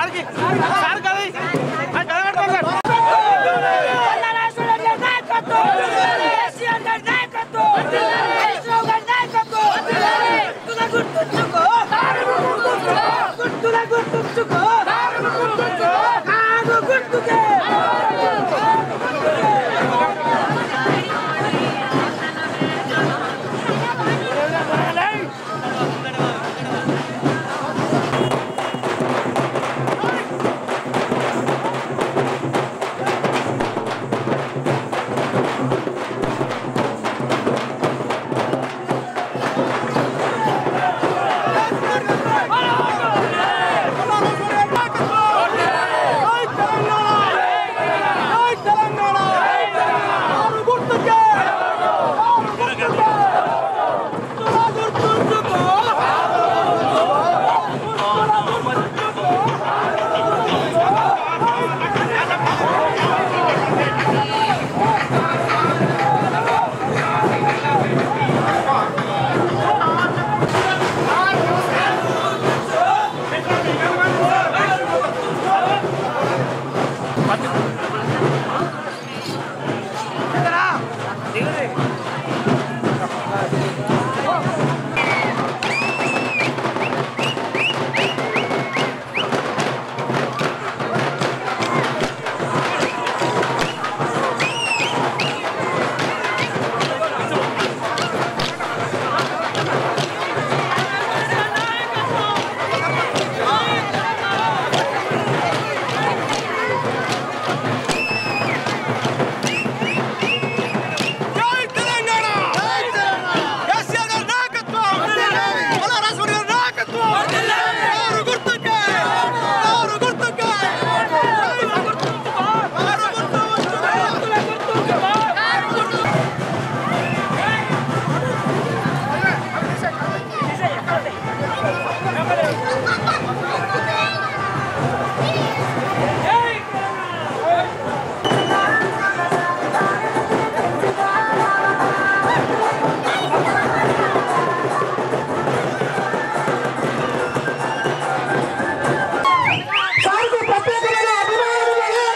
సార్కు ప్రత్యేకమైన అభిమానులు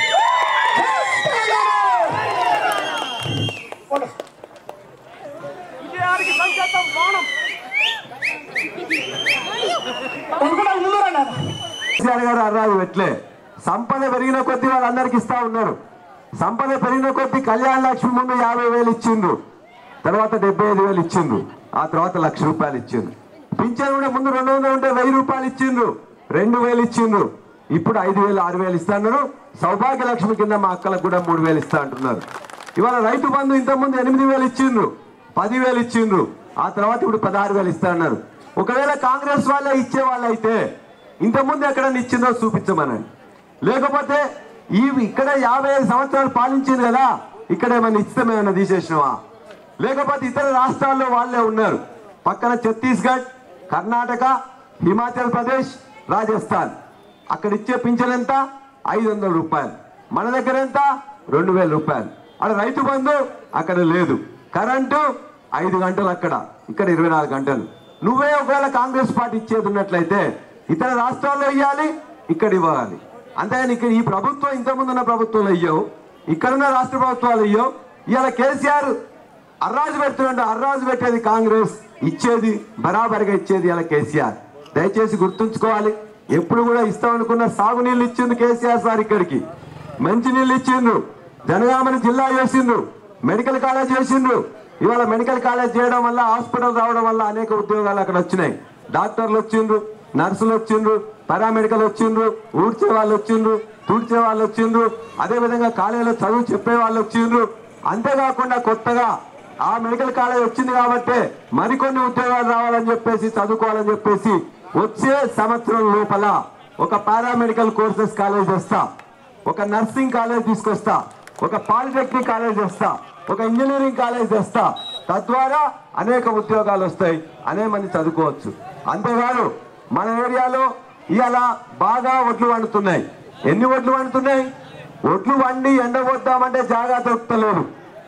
కేసీఆర్ గారు అన్నారు ఎట్లే సంపద పెరిగిన కొద్దీ వాళ్ళందరికి ఇస్తా ఉన్నారు సంపద పెరిగిన కొద్దీ కళ్యాణ లక్ష్మి ముందు యాభై వేలు ఇచ్చిండ్రు తర్వాత డెబ్బై ఐదు వేలు ఇచ్చిండ్రు ఆ తర్వాత లక్ష రూపాయలు ఇచ్చిండ్రు పింఛన్ కూడా ముందు రెండు వందలు ఉంటే వెయ్యి రూపాయలు ఇచ్చిండ్రు రెండు వేలు ఇచ్చిండ్రు ఇప్పుడు ఐదు వేలు ఆరు వేలు ఇస్తా అన్నారు సౌభాగ్య లక్ష్మి కింద మా అక్కలకు కూడా మూడు వేలు ఇస్తా అంటున్నారు ఇవాళ రైతు బంధు ఇంత ముందు ఎనిమిది వేలు ఇచ్చిండ్రు పదివేలు ఇచ్చిండ్రు ఆ తర్వాత ఇప్పుడు పదహారు వేలు ఇస్తా అన్నారు ఒకవేళ కాంగ్రెస్ వాళ్ళే ఇచ్చే వాళ్ళైతే ఇంతకుముందు ఎక్కడ ఇచ్చిందో చూపించమనండి లేకపోతే ఈ ఇక్కడ యాభై ఐదు సంవత్సరాలు పాలించింది కదా ఇక్కడ ఏమైనా ఇష్టం ఏమైనా తీసేసినవా లేకపోతే ఇతర రాష్ట్రాల్లో వాళ్ళే ఉన్నారు పక్కన ఛత్తీస్గఢ్ కర్ణాటక హిమాచల్ ప్రదేశ్ రాజస్థాన్ అక్కడ ఇచ్చే పింఛన్ ఎంత ఐదు వందల రూపాయలు మన దగ్గర ఎంత రెండు వేల రూపాయలు అక్కడ రైతు బంధు అక్కడ లేదు కరెంటు ఐదు గంటలు అక్కడ ఇక్కడ ఇరవై నాలుగు గంటలు నువ్వే ఒకవేళ కాంగ్రెస్ పార్టీ ఇచ్చేది ఉన్నట్లయితే ఇతర రాష్ట్రాల్లో ఇవ్వాలి ఇక్కడ ఇవ్వాలి అంతేగాని ఇక్కడ ఈ ప్రభుత్వం ఇంతకుముందు ఉన్న ప్రభుత్వంలో ఇయ్యవు ఇక్కడున్న రాష్ట్ర ప్రభుత్వాలు ఇయ్యవు ఇవాళ కేసీఆర్ అర్రాజు పెడుతుంటే అర్రాజు పెట్టేది కాంగ్రెస్ ఇచ్చేది బరాబరిగా ఇచ్చేది ఇలా కేసీఆర్ దయచేసి గుర్తుంచుకోవాలి ఎప్పుడు కూడా ఇస్తామనుకున్న సాగునీళ్ళు ఇచ్చిండు కేసీఆర్ సార్ ఇక్కడికి మంచి నీళ్ళు ఇచ్చిండ్రు జనగామని జిల్లా చేసిండ్రు మెడికల్ కాలేజ్ చేసిండ్రు ఇవాళ మెడికల్ కాలేజ్ చేయడం వల్ల హాస్పిటల్ రావడం వల్ల అనేక ఉద్యోగాలు అక్కడ వచ్చినాయి డాక్టర్లు వచ్చిండ్రు నర్సులు వచ్చిండ్రు పారామెడికల్ వచ్చిండ్రు ఊడ్చే వాళ్ళు వచ్చిండ్రు తుడిచే వాళ్ళు వచ్చిండ్రు అదే విధంగా కాలేజీలో చదువు చెప్పే వాళ్ళు వచ్చిండ్రు అంతేకాకుండా కొత్తగా ఆ మెడికల్ కాలేజ్ వచ్చింది కాబట్టి మరికొన్ని ఉద్యోగాలు రావాలని చెప్పేసి చదువుకోవాలని చెప్పేసి వచ్చే సంవత్సరం లోపల ఒక పారామెడికల్ కోర్సెస్ కాలేజ్ వస్తా ఒక నర్సింగ్ కాలేజ్ తీసుకొస్తా ఒక పాలిటెక్నిక్ కాలేజ్ వస్తా ఒక ఇంజనీరింగ్ కాలేజ్ తెస్తా తద్వారా అనేక ఉద్యోగాలు వస్తాయి అనే మంది చదువుకోవచ్చు అంతేకాదు మన ఏరియాలో ఇవాళ బాగా ఒడ్లు వండుతున్నాయి ఎన్ని ఒడ్లు వండుతున్నాయి ఒడ్లు వండి ఎండబోద్దామంటే జాగా దొరుకుతలేదు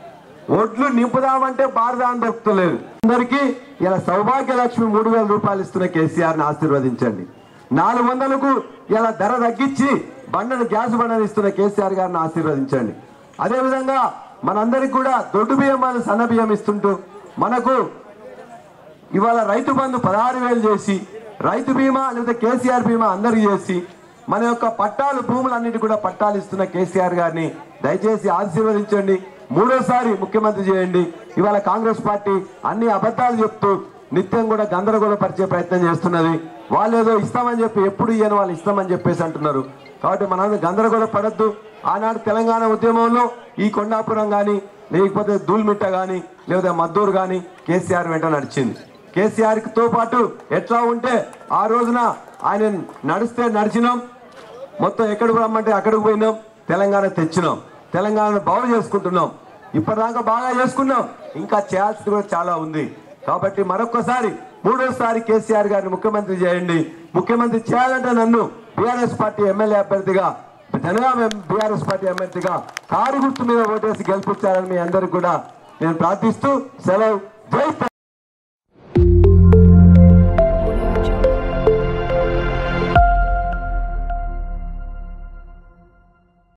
ఒడ్లు నింపుదామంటే బారదాని దొరుకుతలేదు అందరికీ ఇలా సౌభాగ్య లక్ష్మి మూడు వేల రూపాయలు ఇస్తున్న కేసీఆర్ ని ఆశీర్వదించండి నాలుగు వందలకు ఇలా ధర తగ్గించి బండను గ్యాస్ బండను ఇస్తున్న కేసీఆర్ గారిని ఆశీర్వదించండి అదేవిధంగా మనందరికి కూడా దొడ్డు బియ్యం మరియు సన్న బియ్యం ఇస్తుంటూ మనకు ఇవాళ రైతు బంధు పదహారు వేలు చేసి రైతు బీమా లేకపోతే కేసీఆర్ బీమా అందరికి చేసి మన యొక్క పట్టాలు భూములన్నిటి కూడా పట్టాలు ఇస్తున్న కేసీఆర్ గారిని దయచేసి ఆశీర్వదించండి మూడోసారి ముఖ్యమంత్రి చేయండి ఇవాళ కాంగ్రెస్ పార్టీ అన్ని అబద్ధాలు చెప్తూ నిత్యం కూడా గందరగోళపరిచే ప్రయత్నం చేస్తున్నది వాళ్ళు ఏదో ఇస్తామని చెప్పి ఎప్పుడు ఇయ్యని వాళ్ళు ఇస్తామని చెప్పేసి అంటున్నారు కాబట్టి మనం గందరగోళ పడద్దు ఆనాడు తెలంగాణ ఉద్యమంలో ఈ కొండాపురం కానీ లేకపోతే దూల్మిట్ట కానీ లేదా మద్దూరు కానీ కేసీఆర్ వెంట నడిచింది కేసీఆర్ తో పాటు ఎట్లా ఉంటే ఆ రోజున ఆయన నడిస్తే నడిచినాం మొత్తం ఎక్కడికి రమ్మంటే అక్కడికి పోయినాం తెలంగాణ తెచ్చినాం తెలంగాణను బాగు చేసుకుంటున్నాం ఇప్పటిదాకా బాగా చేసుకున్నాం ఇంకా చేయాల్సింది కూడా చాలా ఉంది కాబట్టి మరొక్కసారి మూడోసారి కేసీఆర్ గారిని ముఖ్యమంత్రి చేయండి ముఖ్యమంత్రి చేయాలంటే నన్ను బీఆర్ఎస్ పార్టీ ఎమ్మెల్యే అభ్యర్థిగా జనగాం బీఆర్ఎస్ పార్టీ ఎమ్మెల్యేగా కారు గుర్తు మీద ఓటేసి గెలిపించాలని మీ అందరికి కూడా నేను ప్రార్థిస్తూ సెలవు జై తెలంగాణ.